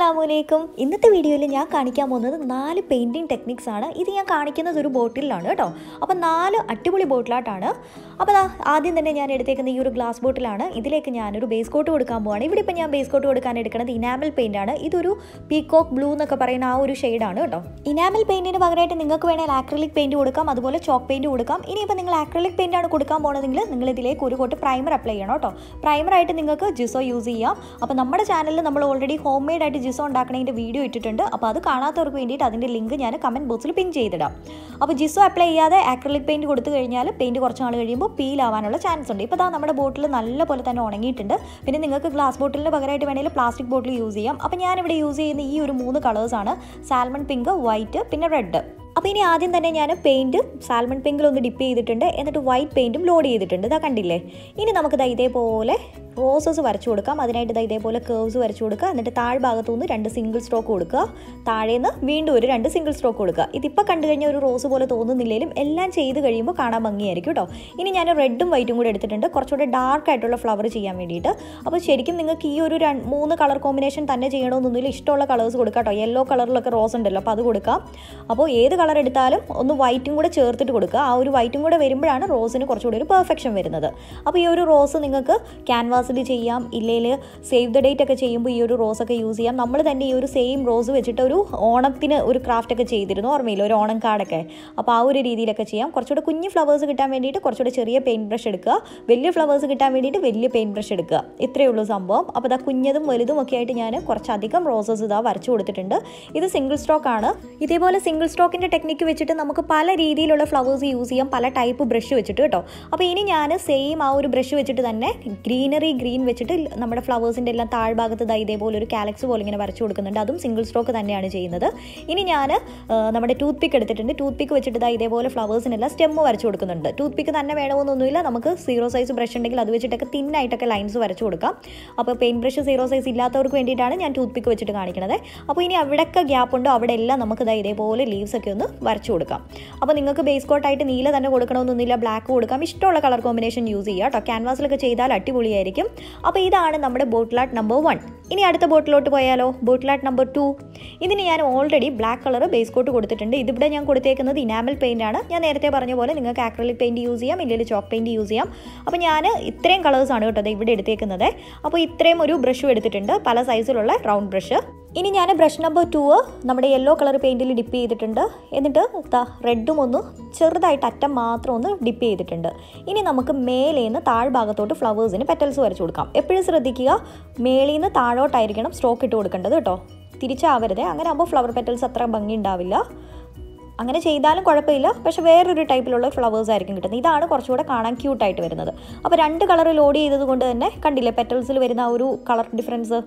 അസ്സലാമലൈക്കും ഇന്നത്തെ വീഡിയോയിൽ ഞാൻ കാണിക്കാൻ പോകുന്നത് നാല് പെയിൻറ്റിങ് ടെക്നിക്സ് ആണ് ഇത് ഞാൻ കാണിക്കുന്നത് ഒരു ബോട്ടിലാണ് കേട്ടോ അപ്പോൾ നാല് അടിപൊളി ബോട്ടിലായിട്ടാണ് അപ്പോൾ ദാ ആദ്യം തന്നെ ഞാൻ എടുത്തേക്കുന്ന ഈ ഒരു ഗ്ലാസ് ബോട്ടിലാണ് ഇതിലേക്ക് ഞാനൊരു ബേസ് കോട്ട് കൊടുക്കാൻ പോവാണ് ഇവിടെ ഇപ്പോൾ ഞാൻ ബേസ് കോട്ട് കൊടുക്കാൻ എടുക്കുന്നത് ഇനാമൽ പെയിൻ്റ് ആണ് ഇതൊരു പീകോക്ക് ബ്ലൂ എന്നൊക്കെ പറയുന്ന ആ ഒരു ഷെയ്ഡാണ് കേട്ടോ ഇനാമൽ പെയിൻറ്റിന് പകരമായിട്ട് നിങ്ങൾക്ക് വേണമെങ്കിൽ ആക്രിലിക് പെയിൻറ്റ് കൊടുക്കാം അതുപോലെ ചോക്ക് പെയിൻറ്റ് കൊടുക്കാം ഇനിയിപ്പോൾ നിങ്ങൾ ആക്രിലിക് പെയിൻ്റ് ആണ് കൊടുക്കാൻ പോകുന്നതെങ്കിൽ നിങ്ങൾ ഇതിലേക്ക് ഒരു കോട്ട് പ്രൈമർ അപ്ലൈ ചെയ്യണം കേട്ടോ പ്രൈമറായിട്ട് നിങ്ങൾക്ക് ജിസോ യൂസ് ചെയ്യാം അപ്പോൾ നമ്മുടെ ചാനലിൽ നമ്മൾ ഓൾറെഡി ഹോം മെയ്ഡ് ആയിട്ട് ജിസോ ഉണ്ടാക്കണതിൻ്റെ വീഡിയോ ഇട്ടിട്ടുണ്ട് അപ്പോൾ അത് കാണാത്തവർക്ക് വേണ്ടിയിട്ട് അതിൻ്റെ ലിങ്ക് ഞാൻ കമൻറ്റ് ബോക്സിൽ പിൻ ചെയ്തിടാം അപ്പോൾ ജിസോ അപ്ലൈ ചെയ്യാതെ ആക്രിലിക് പെയിൻറ്റ് കൊടുത്തു കഴിഞ്ഞാൽ പെയിൻറ്റ് കുറച്ച് നാൾ കഴിയുമ്പോൾ പീൽ ആവാനുള്ള ചാൻസ് ഉണ്ട് ഇപ്പോൾ ദാ നമ്മുടെ ബോട്ടിൽ നല്ല പോലെ തന്നെ ഉണങ്ങിയിട്ടുണ്ട് പിന്നെ നിങ്ങൾക്ക് ഗ്ലാസ് ബോട്ടിലിന് പകരമായിട്ട് വേണമെങ്കിൽ പ്ലാസ്റ്റിക് ബോട്ടിൽ യൂസ് ചെയ്യാം അപ്പോൾ ഞാനിവിടെ യൂസ് ചെയ്യുന്ന ഈ ഒരു മൂന്ന് കളേഴ്സാണ് സാൽമൺ പിങ്ക് വൈറ്റ് പിന്നെ റെഡ് അപ്പോൾ ഇനി ആദ്യം തന്നെ ഞാൻ പെയിൻറ്റ് സാൽമൺ പിങ്കിൽ ഒന്ന് ഡിപ്പ് ചെയ്തിട്ടുണ്ട് എന്നിട്ട് വൈറ്റ് പെയിൻറ്റും ലോഡ് ചെയ്തിട്ടുണ്ട് ഇതാ കണ്ടില്ലേ ഇനി നമുക്ക് ദാ ഇതേപോലെ റോസസ് വരച്ചു കൊടുക്കാം അതിനായിട്ട് ദാ ഇതേപോലെ കേർവ്സ് വരച്ചു കൊടുക്കുക എന്നിട്ട് താഴ്ഭാഗത്തു നിന്ന് രണ്ട് സിംഗിൾ സ്ട്രോക്ക് കൊടുക്കുക താഴേന്ന് വീണ്ടും ഒരു രണ്ട് സിംഗിൾ സ്ട്രോക്ക് കൊടുക്കുക ഇതിപ്പോൾ കണ്ടു കഴിഞ്ഞാൽ ഒരു റോസ് പോലെ തോന്നുന്നില്ലെങ്കിലും എല്ലാം ചെയ്ത് കഴിയുമ്പോൾ കാണാൻ ഭംഗിയായിരിക്കും കേട്ടോ ഇനി ഞാൻ റെഡും വൈറ്റും കൂടെ എടുത്തിട്ടുണ്ട് കുറച്ചുകൂടെ ഡാർക്ക് ആയിട്ടുള്ള ഫ്ലവർ ചെയ്യാൻ വേണ്ടിയിട്ട് അപ്പോൾ ശരിക്കും നിങ്ങൾക്ക് ഈ ഒരു രണ്ട് മൂന്ന് കളർ കോമ്പിനേഷൻ തന്നെ ചെയ്യണമെന്നൊന്നുമില്ല ഇഷ്ടമുള്ള കളേഴ്സ് കൊടുക്കാം കേട്ടോ യെല്ലോ കളറിലൊക്കെ റോസ് ഉണ്ടല്ലോ അപ്പോൾ അത് കൊടുക്കാം അപ്പോൾ ഏത് കളർ എടുത്താലും ഒന്ന് വൈറ്റും കൂടെ ചേർത്തിട്ട് കൊടുക്കുക ആ ഒരു വൈറ്റും കൂടെ വരുമ്പോഴാണ് റോസിന് കുറച്ചുകൂടി ഒരു പെർഫെക്ഷൻ വരുന്നത് അപ്പോൾ ഈ ഒരു റോസ് നിങ്ങൾക്ക് ക്യാൻവാസിൽ ചെയ്യാം ഇല്ലെങ്കിൽ സേവ് ദ ഡേറ്റ് ഒക്കെ ചെയ്യുമ്പോൾ ഈ ഒരു റോസ് ഒക്കെ യൂസ് ചെയ്യാം നമ്മൾ തന്നെ ഈ ഒരു സെയിം റോസ് വെച്ചിട്ട് ഒരു ഓണത്തിന് ഒരു ക്രാഫ്റ്റ് ഒക്കെ ചെയ്തിരുന്നു ഓർമ്മയില്ല ഒരു ഓണം കാർഡൊക്കെ അപ്പോൾ ആ ഒരു രീതിയിലൊക്കെ ചെയ്യാം കുറച്ചുകൂടെ കുഞ്ഞ് ഫ്ലവേഴ്സ് കിട്ടാൻ വേണ്ടിയിട്ട് കുറച്ചുകൂടെ ചെറിയ പെയിൻറ്റ് ബ്രഷ് എടുക്കുക വലിയ ഫ്ലവേഴ്സ് കിട്ടാൻ വേണ്ടിയിട്ട് വലിയ പെയിൻറ്റ് ബ്രഷ് എടുക്കുക ഇത്രയേ ഉള്ളൂ സംഭവം അപ്പോൾ ഇതാ കുഞ്ഞതും വലുതും ഒക്കെ ആയിട്ട് ഞാൻ കുറച്ചധികം റോസസ് ഇതാ വരച്ചു കൊടുത്തിട്ടുണ്ട് ഇത് സിംഗിൾ സ്ട്രോക്ക് ആണ് ഇതേപോലെ സിംഗിൾ സ്ട്രോക്കിൻ്റെ ടെക്നിക്ക് വെച്ചിട്ട് നമുക്ക് പല രീതിയിലുള്ള ഫ്ലവേഴ്സ് യൂസ് ചെയ്യാം പല ടൈപ്പ് ബ്രഷ് വെച്ചിട്ട് കേട്ടോ അപ്പോൾ ഇനി ഞാൻ സെയിം ആ ഒരു ബ്രഷ് വെച്ചിട്ട് തന്നെ ഗ്രീനറി ഗ്രീൻ വെച്ചിട്ട് നമ്മുടെ ഫ്ലവേഴ്സിൻ്റെ എല്ലാം താഴ്ഭാഗത്ത് ദാ ഇതേപോലെ ഒരു കാലക്സ് പോലെ ഇങ്ങനെ വരച്ചു കൊടുക്കുന്നുണ്ട് അതും സിംഗിൾ സ്ട്രോക്ക് തന്നെയാണ് ചെയ്യുന്നത് ഇനി ഞാൻ നമ്മുടെ ടൂത്ത് പിക്ക് എടുത്തിട്ടുണ്ട് ടൂത്ത് പിക്ക് വെച്ചിട്ട് ദാ ഇതേപോലെ ഫ്ലവേഴ്സിനെല്ലാം സ്റ്റെമ്മ് വരച്ചു കൊടുക്കുന്നുണ്ട് ടൂത്ത് പിക്ക് തന്നെ വേണമെന്നൊന്നുമില്ല നമുക്ക് സീറോ സൈസ് ബ്രഷ് ഉണ്ടെങ്കിൽ അത് വെച്ചിട്ടൊക്കെ തിന്നായിട്ടൊക്കെ ലൈൻസ് വരച്ചു കൊടുക്കാം അപ്പോൾ പെയിൻറ്റ് ബ്രഷ് സീറോ സൈസ് ഇല്ലാത്തവർക്ക് വേണ്ടിയിട്ടാണ് ഞാൻ ടൂത്ത് പിക്ക് വെച്ചിട്ട് കാണിക്കുന്നത് അപ്പോൾ ഇനി അവിടെയൊക്കെ ഗ്യാപ്പ് ഉണ്ടോ അവിടെ എല്ലാം നമുക്ക് ദാ ഇതേപോലെ ലീവ്സ് ഒക്കെ ഒന്ന് വരച്ചു കൊടുക്കാം അപ്പോൾ നിങ്ങൾക്ക് ബേസ് കോട്ടായിട്ട് നീല തന്നെ കൊടുക്കണമെന്നൊന്നുമില്ല ബ്ലാക്ക് കൊടുക്കാം ഇഷ്ടമുള്ള കളർ കോമ്പിനേഷൻ യൂസ് ചെയ്യുക കേട്ടോ ക്യാൻവാസിലൊക്കെ ചെയ്താൽ അടിപൊളിയായിരിക്കും അപ്പോൾ ഇതാണ് നമ്മുടെ ബോട്ടിൽ ആർട്ട് നമ്പർ വൺ ഇനി അടുത്ത ബോട്ടിലോട്ട് പോയാലോ ബോട്ടിൽ ആർട്ട് നമ്പർ ടു ഇതിന് ഞാൻ already black colour base coat കൊടുത്തിട്ടുണ്ട് ഇതിവിടെ ഞാൻ കൊടുത്തേക്കുന്നത് ഇനാമൽ പെയിൻ്റ് ആണ് ഞാൻ നേരത്തെ പറഞ്ഞ പോലെ നിങ്ങൾക്ക് ആക്രലിക് പെയിൻറ്റ് യൂസ് ചെയ്യാം ഇല്ലെങ്കിൽ ചോക്ക് പെയിൻറ്റ് യൂസ് ചെയ്യാം അപ്പോൾ ഞാൻ ഇത്രയും കളേഴ്സാണ് കേട്ടോ ദേ ഇവിടെ എടുത്തേക്കുന്നത് അപ്പോൾ ഇത്രയും ഒരു ബ്രഷും എടുത്തിട്ടുണ്ട് പല സൈസിലുള്ള റൗണ്ട് ബ്രഷ് ഇനി ഞാൻ ബ്രഷ് നമ്പർ ടു നമ്മുടെ യെല്ലോ കളർ പെയിൻറ്റിൽ ഡിപ്പ് ചെയ്തിട്ടുണ്ട് എന്നിട്ട് റെഡും ഒന്ന് ചെറുതായിട്ട് അറ്റം മാത്രം ഒന്ന് ഡിപ്പ് ചെയ്തിട്ടുണ്ട് ഇനി നമുക്ക് മേലേന്ന് താഴ്ഭാഗത്തോട്ട് ഫ്ലവേഴ്സിന് പെറ്റൽസ് വരച്ചു കൊടുക്കാം എപ്പോഴും ശ്രദ്ധിക്കുക മേളിൽ നിന്ന് താഴോട്ടായിരിക്കണം സ്ട്രോക്ക് ഇട്ട് കൊടുക്കേണ്ടത് കേട്ടോ തിരിച്ചാവരുത് അങ്ങനെ ആകുമ്പോൾ ഫ്ലവർ പെറ്റൽസ് അത്ര ഭംഗി ഉണ്ടാവില്ല അങ്ങനെ ചെയ്താലും കുഴപ്പമില്ല പക്ഷെ വേറൊരു ടൈപ്പിലുള്ള ഫ്ലവേഴ്സ് ആയിരിക്കും കിട്ടുന്നത് ഇതാണ് കുറച്ചുകൂടെ കാണാൻ ക്യൂട്ടായിട്ട് വരുന്നത് അപ്പോൾ രണ്ട് കളർ ലോഡ് ചെയ്തത് കൊണ്ട് തന്നെ കണ്ടില്ലേ പെറ്റൽസിൽ വരുന്ന ആ ഒരു കളർ ഡിഫറൻസ്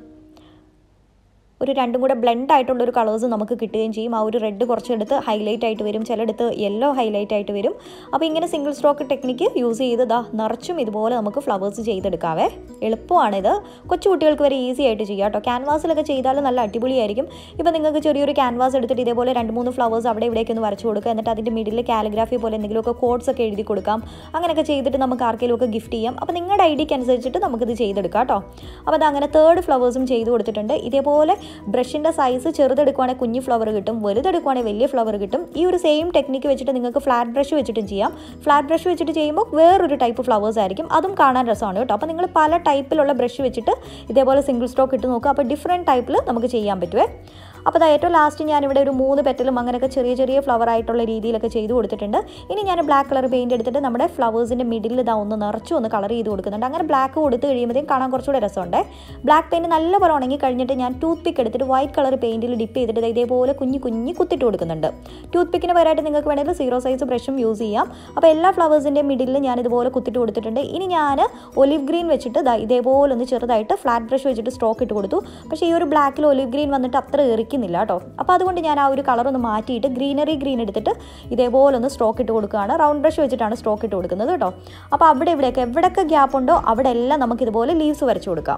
ഒരു രണ്ടും കൂടെ ബ്ലെൻഡ് ആയിട്ടുള്ള ഒരു കളേഴ്സ് നമുക്ക് കിട്ടുകയും ചെയ്യും ആ ഒരു റെഡ് കുറച്ചെടുത്ത് ഹൈലൈറ്റ് ആയിട്ട് വരും ചിലയിടത്ത് യെല്ലോ ഹൈലൈറ്റ് ആയിട്ട് വരും അപ്പോൾ ഇങ്ങനെ സിംഗിൾ സ്ട്രോക്ക് ടെക്നിക്ക് യൂസ് ചെയ്ത് ദാ നിറച്ചും ഇതുപോലെ നമുക്ക് ഫ്ലവേഴ്സ് ചെയ്തെടുക്കാവേ എളുപ്പമാണിത് കൊച്ചു കുട്ടികൾക്ക് വരെ ഈസി ആയിട്ട് ചെയ്യാം കേട്ടോ ക്യാൻവാസിലൊക്കെ ചെയ്താൽ നല്ല അടിപൊളിയായിരിക്കും ഇപ്പോൾ നിങ്ങൾക്ക് ചെറിയൊരു ക്യാൻവാസ് എടുത്തിട്ട് ഇതേപോലെ രണ്ട് മൂന്ന് ഫ്ലവേഴ്സ് അവിടെ ഇവിടേക്ക് ഒന്ന് വരച്ചു കൊടുക്കുക എന്നിട്ട് അതിൻ്റെ മിഡിൽ കാലിഗ്രാഫി പോലെ എന്തെങ്കിലുമൊക്കെ കോഡ്സ് ഒക്കെ എഴുതി കൊടുക്കാം അങ്ങനെയൊക്കെ ചെയ്തിട്ട് നമുക്ക് ആർക്കെങ്കിലും ഒക്കെ ഗിഫ്റ്റ് ചെയ്യാം അപ്പോൾ നിങ്ങളുടെ ഐഡിയക്ക് അനുസരിച്ചിട്ട് നമുക്കിത് ചെയ്തെടുക്കാം കേട്ടോ അപ്പോൾ അത് അങ്ങനെ തേർഡ് ഫ്ലവേഴ്സും ചെയ്ത് കൊടുത്തിട്ടുണ്ട് ഇതേപോലെ ബ്രഷിൻ്റെ സൈസ് ചെറുതെടുക്കുവാണെങ്കിൽ കുഞ്ഞു ഫ്ലവർ കിട്ടും വലുതെടുക്കുവാണെങ്കിൽ വലിയ ഫ്ലവർ കിട്ടും ഈ ഒരു സെയിം ടെക്നിക്ക് വെച്ചിട്ട് നിങ്ങൾക്ക് ഫ്ലാറ്റ് ബ്രഷ് വെച്ചിട്ടും ചെയ്യാം ഫ്ലാറ്റ് ബ്രഷ് വെച്ചിട്ട് ചെയ്യുമ്പോൾ വേറൊരു ടൈപ്പ് ഫ്ലവേഴ്സ് ആയിരിക്കും അതും കാണാൻ രസമാണ് കേട്ടോ അപ്പോൾ നിങ്ങൾ പല ടൈപ്പിലുള്ള ബ്രഷ് വെച്ചിട്ട് ഇതേപോലെ സിംഗിൾ സ്ട്രോക്ക് ഇട്ട് നോക്കുക അപ്പോൾ ഡിഫറെൻറ്റ് ടൈപ്പിൽ നമുക്ക് ചെയ്യാൻ പറ്റുമേ അപ്പോൾ അത് ഏറ്റവും ലാസ്റ്റ് ഞാനിവിടെ ഒരു മൂന്ന് പെറ്റലും അങ്ങനെയൊക്കെ ചെറിയ ചെറിയ ഫ്ലവർ ആയിട്ടുള്ള രീതിയിലൊക്കെ ചെയ്ത് കൊടുത്തിട്ടുണ്ട് ഇനി ഞാൻ ബ്ലാക്ക് കളർ പെയിൻറ്റ് എടുത്തിട്ട് നമ്മുടെ ഫ്ലവേഴ്സിൻ്റെ മിഡിൽ ഇതാ ഒന്ന് നിറച്ചു ഒന്ന് കളർ ചെയ്ത് കൊടുക്കുന്നുണ്ട് അങ്ങനെ ബ്ലാക്ക് കൊടുത്ത് കഴിയുമ്പോഴത്തേക്കും കാണാൻ കുറച്ചുകൂടെ രസമുണ്ട് ബ്ലാക്ക് പെയിൻറ്റ് നല്ലപോലെ ഉണങ്ങി കഴിഞ്ഞിട്ട് ഞാൻ ടൂത്ത് പിക്ക് എടുത്തിട്ട് വൈറ്റ് കളർ പെയിൻറ്റിൽ ഡിപ്പ് ചെയ്തിട്ട് ദേ ഇതേപോലെ കുഞ്ഞു കുഞ്ഞു കുത്തിട്ട് കൊടുക്കുന്നുണ്ട് ടൂത്ത് പിക്കിന് പകരമായിട്ട് നിങ്ങൾക്ക് വേണമെങ്കിൽ സീറോ സൈസ് ബ്രഷും യൂസ് ചെയ്യാം അപ്പോൾ എല്ലാ ഫ്ലവേഴ്സിൻ്റെ മിഡിൽ ഞാൻ ഇതുപോലെ കുത്തിട്ട് കൊടുത്തിട്ടുണ്ട് ഇനി ഞാൻ ഒലിവ് ഗ്രീൻ വെച്ചിട്ട് ദാ ഇതേപോലെ ഒന്ന് ചെറുതായിട്ട് ഫ്ലാറ്റ് ബ്രഷ് വെച്ചിട്ട് സ്ട്രോക്ക് ഇട്ട് കൊടുത്തു പക്ഷേ ഈ ഒരു ബ്ലാക്കിൽ ഒലിവ് ഗ്രീൻ വന്നിട്ട് അത്ര എറിക്കുന്നില്ല കേട്ടോ അപ്പോൾ അതുകൊണ്ട് ഞാൻ ആ ഒരു കളർ ഒന്ന് മാറ്റിയിട്ട് ഗ്രീനറി ഗ്രീൻ എടുത്തിട്ട് ഇതേപോലെ ഒന്ന് സ്ട്രോക്ക് ഇട്ട് കൊടുക്കുകയാണ് റൗണ്ട് ബ്രഷ് വെച്ചിട്ടാണ് സ്ട്രോക്ക് ഇട്ട് കൊടുക്കുന്നത് കേട്ടോ അപ്പോൾ അവിടെ ഇവിടെയൊക്കെ എവിടെയൊക്കെ ഗ്യാപ്പ് ഉണ്ടോ അവിടെ എല്ലാം നമുക്ക് ഇതുപോലെ ലീവ്സ് വരച്ചു കൊടുക്കാം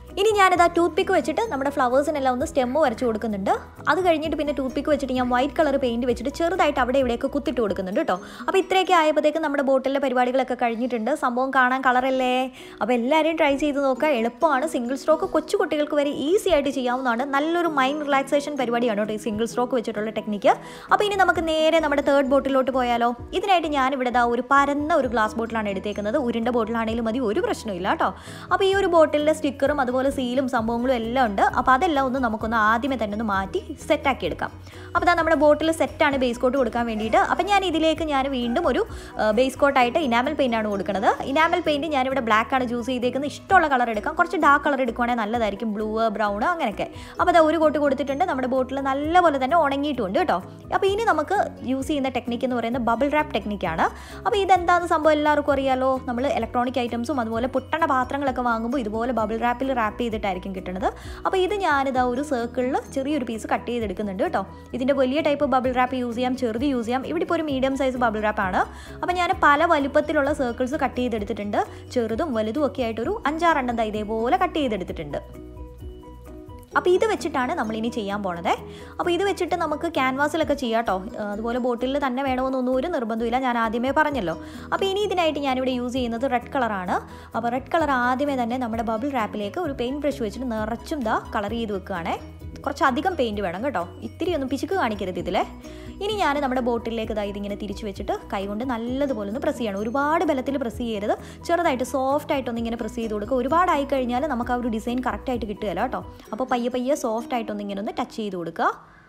ഇനി ഞാനിതാ ടൂത്ത് പിക്ക് വെച്ചിട്ട് നമ്മുടെ ഫ്ലവേഴ്സിനെല്ലാം ഒന്ന് സ്റ്റെമ്മ് വരച്ച് കൊടുക്കുന്നുണ്ട് അത് കഴിഞ്ഞിട്ട് പിന്നെ ടൂത്ത് പിക്ക് വെച്ചിട്ട് ഞാൻ വൈറ്റ് കളർ പെയിൻറ്റ് വെച്ചിട്ട് ചെറുതായിട്ട് അവിടെ ഇവിടെയൊക്കെ കുത്തിട്ട് കൊടുക്കുന്നുണ്ട് കേട്ടോ അപ്പോൾ ഇത്രയൊക്കെ ആയപ്പോഴത്തേക്കും നമ്മുടെ ബോട്ടിലെ പരിപാടികളൊക്കെ കഴിഞ്ഞിട്ടുണ്ട് സംഭവം കാണാൻ കളറല്ലേ അപ്പോൾ എല്ലാവരെയും ട്രൈ ചെയ്ത് നോക്കുക എളുപ്പമാണ് സിംഗിൾ സ്ട്രോക്ക് കൊച്ചു കുട്ടികൾക്ക് വരെ ഈസി ആയിട്ട് ചെയ്യാവുന്നതാണ് നല്ലൊരു മൈൻഡ് റിലാക്സേഷൻ പരിപാടിയാണ് കേട്ടോ ഈ സിംഗിൾ സ്ട്രോക്ക് വെച്ചിട്ടുള്ള ടെക്നിക്ക് അപ്പോൾ ഇനി നമുക്ക് നേരെ നമ്മുടെ തേർഡ് ബോട്ടിലോട്ട് പോയാലോ ഇതിനായിട്ട് ഞാനിവിടെ ദാ ഒരു പരന്ന ഒരു ഗ്ലാസ് ബോട്ടിലാണ് എടുത്തേക്കുന്നത് ഉരുണ്ട ബോട്ടിലാണെങ്കിലും മതി ഒരു പ്രശ്നമില്ല കേട്ടോ അപ്പോൾ ഈ ഒരു ബോട്ടിലിൻ്റെ സ്റ്റിക്കറും അതുപോലെ സീലും സംഭവങ്ങളും എല്ലാം ഉണ്ട് അപ്പോൾ അതെല്ലാം ഒന്ന് നമുക്കൊന്ന് ആദ്യമേ തന്നെ ഒന്ന് മാറ്റി സെറ്റാക്കി എടുക്കാം അപ്പോൾ ഇതാ നമ്മുടെ ബോട്ടിൽ സെറ്റാണ് ബേസ് കോട്ട് കൊടുക്കാൻ വേണ്ടിയിട്ട് അപ്പോൾ ഞാൻ ഇതിലേക്ക് ഞാൻ വീണ്ടും ഒരു ബേസ് കോട്ടായിട്ട് ഇനാമൽ പെയിൻ്റ് ആണ് കൊടുക്കുന്നത് ഇനാമൽ പെയിൻറ്റ് ഞാനിവിടെ ബ്ലാക്ക് ആണ് ചൂസ് ചെയ്തേക്കുന്നത് ഇഷ്ടമുള്ള കളർ എടുക്കാം കുറച്ച് ഡാർക്ക് കളർ എടുക്കുവാണെങ്കിൽ നല്ലതായിരിക്കും ബ്ലൂ ബ്രൗൺ അങ്ങനെയൊക്കെ അപ്പോൾ അതാ ഒരു കോട്ട് കൊടുത്തിട്ടുണ്ട് നമ്മുടെ ബോട്ടിൽ നല്ലപോലെ തന്നെ ഉണങ്ങിയിട്ടുണ്ട് കേട്ടോ അപ്പോൾ ഇനി നമുക്ക് യൂസ് ചെയ്യുന്ന ടെക്നിക്ക് എന്ന് പറയുന്നത് ബബിൾ റാപ്പ് ടെക്നിക്കാണ് അപ്പോൾ ഇതെന്താണെന്ന് സംഭവം എല്ലാവർക്കും അറിയാലോ നമ്മൾ ഇലക്ട്രോണിക് ഐറ്റംസും അതുപോലെ പൊട്ടണ പാത്രങ്ങളൊക്കെ വാങ്ങുമ്പോൾ ഇതുപോലെ ബബിൾ റാപ്പിൽ റാപ്പ് ചെയ്തിട്ടായിരിക്കും കിട്ടുന്നത് അപ്പോൾ ഇത് ഞാനിതാ ഒരു സർക്കിളിൽ ചെറിയൊരു പീസ് കട്ട് ചെയ്തെടുക്കുന്നുണ്ട് കേട്ടോ ഇതിൻ്റെ വലിയ ടൈപ്പ് ബബിൾ റാപ്പ് യൂസ് ചെയ്യാം ചെറുത് യൂസ് ചെയ്യാം ഇവിടെ ഇപ്പോൾ ഒരു മീഡിയം സൈസ് ബബിൾ റാപ്പാണ് അപ്പോൾ ഞാൻ പല വലുപ്പത്തിലുള്ള സർക്കിൾസ് കട്ട് ചെയ്തെടുത്തിട്ടുണ്ട് ചെറുതും വലുതും ഒക്കെ ആയിട്ടൊരു അഞ്ചാറെണ്ണം ദാ ഇതേപോലെ കട്ട് ചെയ്തെടുത്തിട്ടുണ്ട് അപ്പോൾ ഇത് വെച്ചിട്ടാണ് നമ്മൾ ഇനി ചെയ്യാൻ പോണത് അപ്പോൾ ഇത് വെച്ചിട്ട് നമുക്ക് ക്യാൻവാസിലൊക്കെ ചെയ്യാം കേട്ടോ അതുപോലെ ബോട്ടിൽ തന്നെ വേണമെന്നൊന്നും ഒരു നിർബന്ധമില്ല ഞാൻ ആദ്യമേ പറഞ്ഞല്ലോ അപ്പോൾ ഇനി ഇതിനായിട്ട് ഞാനിവിടെ യൂസ് ചെയ്യുന്നത് റെഡ് കളറാണ് അപ്പോൾ റെഡ് കളർ ആദ്യമേ തന്നെ നമ്മുടെ ബബിൾ റാപ്പിലേക്ക് ഒരു പെയിൻറ്റ് ബ്രഷ് വെച്ചിട്ട് നിറച്ചും ദാ കളർ ചെയ്ത് വെക്കുകയാണേ കുറച്ചധികം പെയിൻറ്റ് വേണം കേട്ടോ ഇത്തിരി ഒന്നും പിശുക്ക് കാണിക്കരുത് ഇതിലെ ഇനി ഞാൻ നമ്മുടെ ബോട്ടിലേക്ക് ഇതാ ഇതിങ്ങനെ തിരിച്ചു വെച്ചിട്ട് കൈകൊണ്ട് നല്ലതുപോലെ ഒന്ന് പ്രസ് ചെയ്യണം ഒരുപാട് ബലത്തിൽ പ്രസ് ചെയ്യരുത് ചെറുതായിട്ട് സോഫ്റ്റ് ആയിട്ടൊന്ന് ഇങ്ങനെ പ്രസ് ചെയ്ത് കൊടുക്കുക ഒരുപാടായി കഴിഞ്ഞാൽ നമുക്ക് ആ ഒരു ഡിസൈൻ കറക്റ്റായിട്ട് കിട്ടുകയില്ല കേട്ടോ അപ്പോൾ പയ്യെ പയ്യെ സോഫ്റ്റ് ആയിട്ടൊന്ന് ഇങ്ങനെ ഒന്ന് ടച്ച് ചെയ്ത് കൊടുക്കുക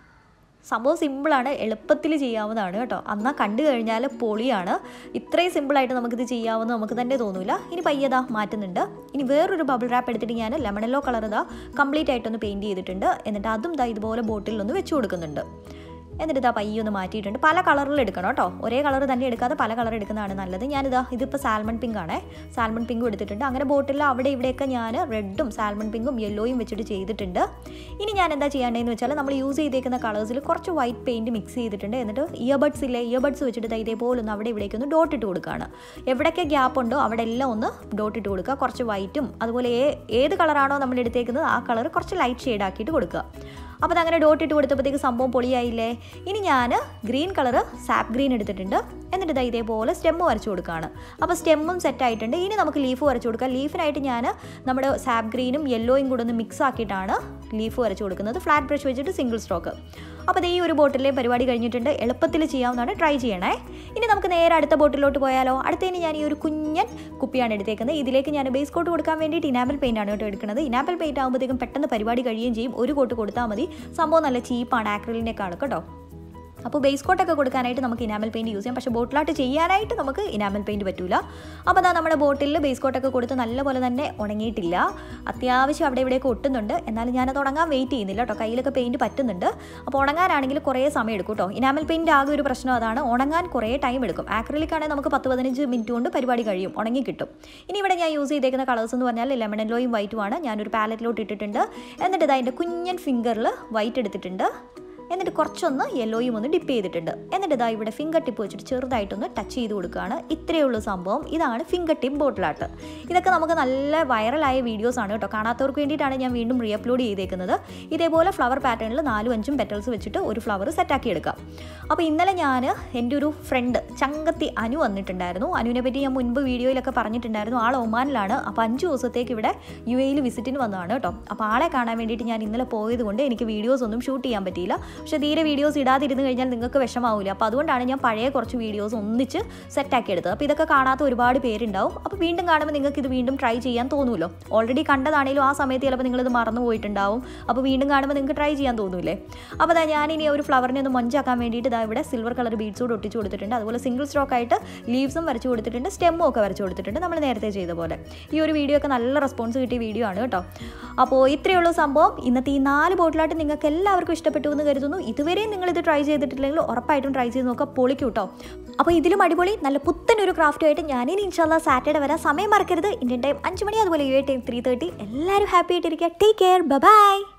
സംഭവം സിമ്പിളാണ് എളുപ്പത്തിൽ ചെയ്യാവുന്നതാണ് കേട്ടോ എന്നാൽ കണ്ടു കഴിഞ്ഞാൽ പൊളിയാണ് ഇത്രയും സിമ്പിളായിട്ട് നമുക്കിത് ചെയ്യാവുന്ന നമുക്ക് തന്നെ തോന്നില്ല ഇനി പയ്യതാ മാറ്റുന്നുണ്ട് ഇനി വേറൊരു ബബിൾ റാപ്പ് എടുത്തിട്ട് ഞാൻ ലെമൺ യെല്ലോ കളർ ഇതാ കംപ്ലീറ്റ് ആയിട്ടൊന്ന് പെയിൻറ്റ് ചെയ്തിട്ടുണ്ട് എന്നിട്ട് അതും ഇതാ ഇതുപോലെ ബോട്ടിലൊന്ന് വെച്ച് കൊടുക്കുന്നുണ്ട് എന്നിട്ട് ഇതാ പയ്യെ ഒന്ന് മാറ്റിയിട്ടുണ്ട് പല കളറിൽ എടുക്കണം കേട്ടോ ഒരേ കളർ തന്നെ എടുക്കാതെ പല കളർ എടുക്കുന്നതാണ് നല്ലത് ഞാനിതാ ഇതിപ്പോൾ സാൽമൺ പിങ്ക് ആണേ സാൽമൺ പിങ്കും എടുത്തിട്ടുണ്ട് അങ്ങനെ ബോട്ടിൽ അവിടെ ഇവിടെയൊക്കെ ഞാൻ റെഡും സാൽമൺ പിങ്കും യെല്ലോയും വെച്ചിട്ട് ചെയ്തിട്ടുണ്ട് ഇനി ഞാൻ എന്താ ചെയ്യേണ്ടതെന്ന് വെച്ചാൽ നമ്മൾ യൂസ് ചെയ്തേക്കുന്ന കളേഴ്സിൽ കുറച്ച് വൈറ്റ് പെയിൻറ്റ് മിക്സ് ചെയ്തിട്ടുണ്ട് എന്നിട്ട് ഇയർബഡ്സ് ഇല്ലേ ഇയർബഡ്സ് വെച്ചിട്ട് ദാ ഇതേപോലെ ഒന്ന് അവിടെ ഇവിടേക്ക് ഒന്ന് ഡോട്ട് ഇട്ട് കൊടുക്കുകയാണ് എവിടെയൊക്കെ ഗ്യാപ്പ് ഉണ്ടോ അവിടെ എല്ലാം ഒന്ന് ഡോട്ട് ഇട്ട് കൊടുക്കുക കുറച്ച് വൈറ്റും അതുപോലെ ഏ- ഏത് കളറാണോ നമ്മൾ എടുത്തേക്കുന്നത് ആ കളർ കുറച്ച് ലൈറ്റ് ഷെയ്ഡ് ആക്കിയിട്ട് കൊടുക്കുക അപ്പോൾ അതങ്ങനെ ഡോട്ട് ഇട്ട് കൊടുത്തപ്പോഴത്തേക്ക് സംഭവം പൊളിയായില്ലേ ഇനി ഞാൻ ഗ്രീൻ കളർ സാപ്പ് ഗ്രീൻ എടുത്തിട്ടുണ്ട് എന്നിട്ട് ഇതാ ഇതേപോലെ സ്റ്റെമ്മ് വരച്ചു കൊടുക്കുകയാണ് അപ്പോൾ സ്റ്റെമ്മും സെറ്റ് ആയിട്ടുണ്ട് ഇനി നമുക്ക് ലീഫ് വരച്ചു കൊടുക്കാം ലീഫിനായിട്ട് ഞാൻ നമ്മുടെ സാപ്പ് ഗ്രീനും യെല്ലോയും കൂടെ ഒന്ന് മിക്സ് ആക്കിയിട്ടാണ് ലീഫ് വരച്ചു കൊടുക്കുന്നത് ഫ്ലാറ്റ് ബ്രഷ് വെച്ചിട്ട് സിംഗിൾ സ്ട്രോക്ക് അപ്പോൾ ദേ ഈ ഒരു ബോട്ടിലെ പരിപാടി കഴിഞ്ഞിട്ടുണ്ട് എളുപ്പത്തിൽ ചെയ്യാവുന്നതാണ് ട്രൈ ചെയ്യണേ ഇനി നമുക്ക് നേരെ അടുത്ത ബോട്ടിലോട്ട് പോയാലോ അടുത്തതിന് ഞാൻ ഈ ഒരു കുഞ്ഞൻ കുപ്പിയാണ് എടുത്തേക്കുന്നത് ഇതിലേക്ക് ഞാൻ ബേസ് കോട്ട് കൊടുക്കാൻ വേണ്ടിയിട്ട് ഇനാമൽ പെയിൻ്റ് ആണ് കേട്ടോ എടുക്കുന്നത് ഇനാമൽ പെയിൻ്റ് ആകുമ്പോഴത്തേക്കും പെട്ടെന്ന് പരിപാടി കഴിയുകയും ചെയ്യും ഒരു കോട്ട് കൊടുത്താൽ മതി സംഭവം നല്ല ചീപ്പാണ് ആക്രിലിനേക്കാൾ കേട്ടോ അപ്പോൾ ബേസ് കോട്ടൊക്കെ കൊടുക്കാനായിട്ട് നമുക്ക് ഇനാമൽ പെയിൻറ്റ് യൂസ് ചെയ്യാം പക്ഷേ ബോട്ടിലായിട്ട് ചെയ്യാനായിട്ട് നമുക്ക് ഇനാമൽ പെയിൻറ്റ് പറ്റൂല അപ്പോൾ അതാ നമ്മുടെ ബോട്ടിലിൽ ബേസ് കോട്ടൊക്കെ കൊടുത്ത് നല്ലപോലെ തന്നെ ഉണങ്ങിയിട്ടില്ല അത്യാവശ്യം അവിടെ ഇവിടെയൊക്കെ ഒട്ടുന്നുണ്ട് എന്നാലും ഞാനത് ഉണങ്ങാൻ വെയിറ്റ് ചെയ്യുന്നില്ല കേട്ടോ കയ്യിലൊക്കെ പെയിൻറ്റ് പറ്റുന്നുണ്ട് അപ്പോൾ ഉണങ്ങാനാണെങ്കിൽ കുറേ സമയം എടുക്കും കേട്ടോ ഇനാമൽ പെയിൻറ്റ് ആകെ ഒരു പ്രശ്നം അതാണ് ഉണങ്ങാൻ കുറേ ടൈം എടുക്കും ആക്രിലിക് ആണെങ്കിൽ നമുക്ക് പത്ത് പതിനഞ്ച് മിനിറ്റ് കൊണ്ട് പരിപാടി കഴിയും ഉണങ്ങി കിട്ടും ഇനി ഇവിടെ ഞാൻ യൂസ് ചെയ്തേക്കുന്ന കളേഴ്സ് എന്ന് പറഞ്ഞാൽ ലെമൺ യെല്ലോയും വൈറ്റുമാണ് ഞാനൊരു പാലറ്റിലോട്ട് ഇട്ടിട്ടുണ്ട് എന്നിട്ട് ഇത് അതിൻ്റെ കുഞ്ഞൻ ഫിംഗറിൽ വൈറ്റ് എടുത്തിട്ടുണ്ട് എന്നിട്ട് കുറച്ചൊന്ന് യെല്ലോയും ഒന്ന് ഡിപ്പ് ചെയ്തിട്ടുണ്ട് എന്നിട്ട് ഇതാ ഇവിടെ ഫിംഗർ ടിപ്പ് വെച്ചിട്ട് ചെറുതായിട്ടൊന്ന് ടച്ച് ചെയ്ത് കൊടുക്കുകയാണ് ഇത്രയേ ഉള്ളൂ സംഭവം ഇതാണ് ഫിംഗർ ടിപ്പ് ബോട്ടിലാട്ട് ഇതൊക്കെ നമുക്ക് നല്ല വൈറലായ വീഡിയോസ് ആണ് കേട്ടോ കാണാത്തവർക്ക് വേണ്ടിയിട്ടാണ് ഞാൻ വീണ്ടും റീ അപ്ലോഡ് ചെയ്തേക്കുന്നത് ഇതേപോലെ ഫ്ലവർ പാറ്റേണിൽ നാലും അഞ്ചും പെറ്റൽസ് വെച്ചിട്ട് ഒരു ഫ്ലവർ സെറ്റാക്കി എടുക്കാം അപ്പോൾ ഇന്നലെ ഞാൻ എൻ്റെ ഒരു ഫ്രണ്ട് ചങ്കത്തി അനു വന്നിട്ടുണ്ടായിരുന്നു അനുവിനെ പറ്റി ഞാൻ മുൻപ് വീഡിയോയിലൊക്കെ പറഞ്ഞിട്ടുണ്ടായിരുന്നു ആൾ ഒമാനിലാണ് അപ്പോൾ അഞ്ച് ദിവസത്തേക്ക് ഇവിടെ യു എയിൽ വിസിറ്റിന് വന്നതാണ് കേട്ടോ അപ്പോൾ ആളെ കാണാൻ വേണ്ടിയിട്ട് ഞാൻ ഇന്നലെ പോയത് കൊണ്ട് എനിക്ക് വീഡിയോസ് ഒന്നും ഷൂട്ട് ചെയ്യാൻ പറ്റിയില്ല പക്ഷേ തീരെ വീഡിയോസ് ഇടാതിരുന്ന് കഴിഞ്ഞാൽ നിങ്ങൾക്ക് വിഷമാവില്ല അപ്പോൾ അതുകൊണ്ടാണ് ഞാൻ പഴയ കുറച്ച് വീഡിയോസ് ഒന്നിച്ച് സെറ്റാക്കി എടുത്തത് അപ്പോൾ ഇതൊക്കെ കാണാത്ത ഒരുപാട് പേരുണ്ടാവും അപ്പോൾ വീണ്ടും കാണുമ്പോൾ നിങ്ങൾക്ക് ഇത് വീണ്ടും ട്രൈ ചെയ്യാൻ തോന്നുമല്ലോ ഓൾറെഡി കണ്ടതാണെങ്കിലും ആ സമയത്ത് ചിലപ്പോൾ നിങ്ങളിത് മറന്നു പോയിട്ടുണ്ടാവും അപ്പോൾ വീണ്ടും കാണുമ്പോൾ നിങ്ങൾക്ക് ട്രൈ ചെയ്യാൻ തോന്നൂലേ അപ്പോൾ അതാ ഞാനിനി ഒരു ഫ്ലവറിനെ ഒന്ന് മൊഞ്ചാക്കാൻ വേണ്ടിയിട്ട് ഇതാ ഇവിടെ സിൽവർ കളർ ബീഡ്സ് കൂടെ ഒട്ടിച്ച് കൊടുത്തിട്ടുണ്ട് അതുപോലെ സിംഗിൾ സ്ട്രോക്ക് ആയിട്ട് ലീവ്സും വരച്ച് കൊടുത്തിട്ടുണ്ട് സ്റ്റെമ്മും ഒക്കെ വരച്ച് കൊടുത്തിട്ടുണ്ട് നമ്മൾ നേരത്തെ ചെയ്ത പോലെ ഈ ഒരു വീഡിയോ ഒക്കെ നല്ല റെസ്പോൺസ് കിട്ടിയ വീഡിയോ ആണ് കേട്ടോ അപ്പോൾ ഇത്രയേ ഉള്ളൂ സംഭവം ഇന്നത്തെ ഈ നാല് ബോട്ടിലായിട്ട് നിങ്ങൾക്ക് എല്ലാവർക്കും ഇഷ്ടപ്പെട്ടു എന്ന് കരുതുന്നു ഇതുവരെയും നിങ്ങൾ ഇത് ട്രൈ ചെയ്തിട്ടില്ലെങ്കിൽ ഉറപ്പായിട്ടും ട്രൈ ചെയ്ത് നോക്കുക പൊളിക്കും കേട്ടോ അപ്പോൾ ഇതിലും അടിപൊളി നല്ല പുത്തൻ ഒരു ക്രാഫ്റ്റുമായിട്ട് ഞാനിനി ഇൻഷാല്ല സാറ്റർഡേ വരാൻ സമയം മറക്കരുത് ഇന്ത്യൻ ടൈം അഞ്ച് മണി അതുപോലെ ഏഴ് ടൈം ത്രീ തേർട്ടി എല്ലാവരും ഹാപ്പി ആയിട്ടിരിക്കുക ടേക്ക് കെയർ ബൈ